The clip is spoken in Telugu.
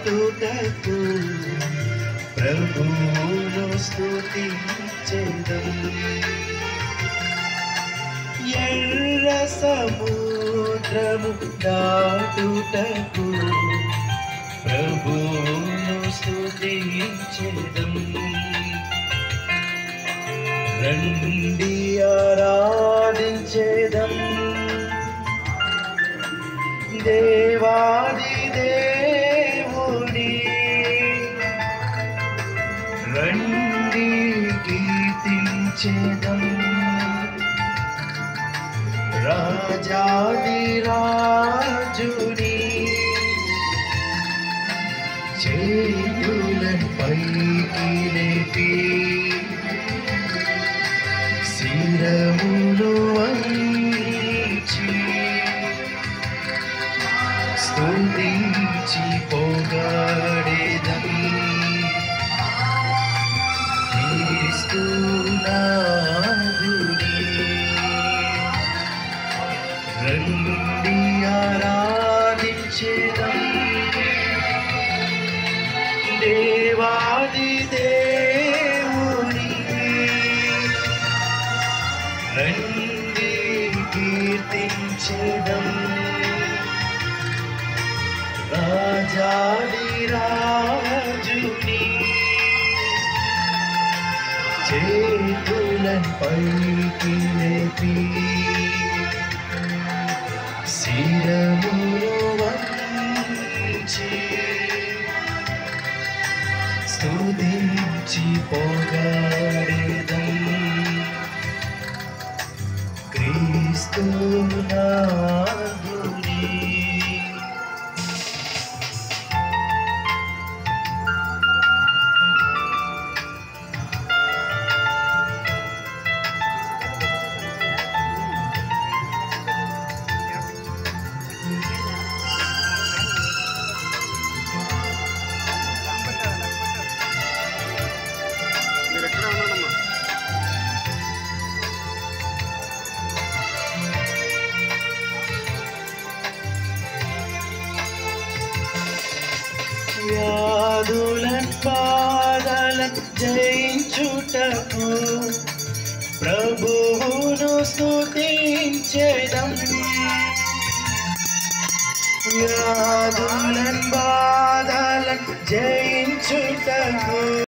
దాటుటకు ప్రభువును స్తుతించెదం ఎర్ర సముద్రము దాటుటకు ప్రభువును స్తుతించెదం రండి ఆరాధించేదం దేవాది దేవుని రండి కీర్తించేదం రాజాది రాజుని చేతులను పైకి లేపి శిరమును వంచి స్తుతించి పోగాడేదం క్రీస్తునాథుని రండి ఆరాధించేదం దేవాది దేవుని రండి కీర్తించేదం రాజాది రాజుని చేతులను పైకి లేపి శిరమును వంచి స్తుతించి పోగాడేదం క్రీస్తునాథుని మీరు ఎక్కడ ఉన్నాడమ్మా వ్యాధులన్ బాధలన్ జయించుటకు ప్రభువును స్తుతించెదం వ్యాధులన్ బాధలన్ జయించుటకు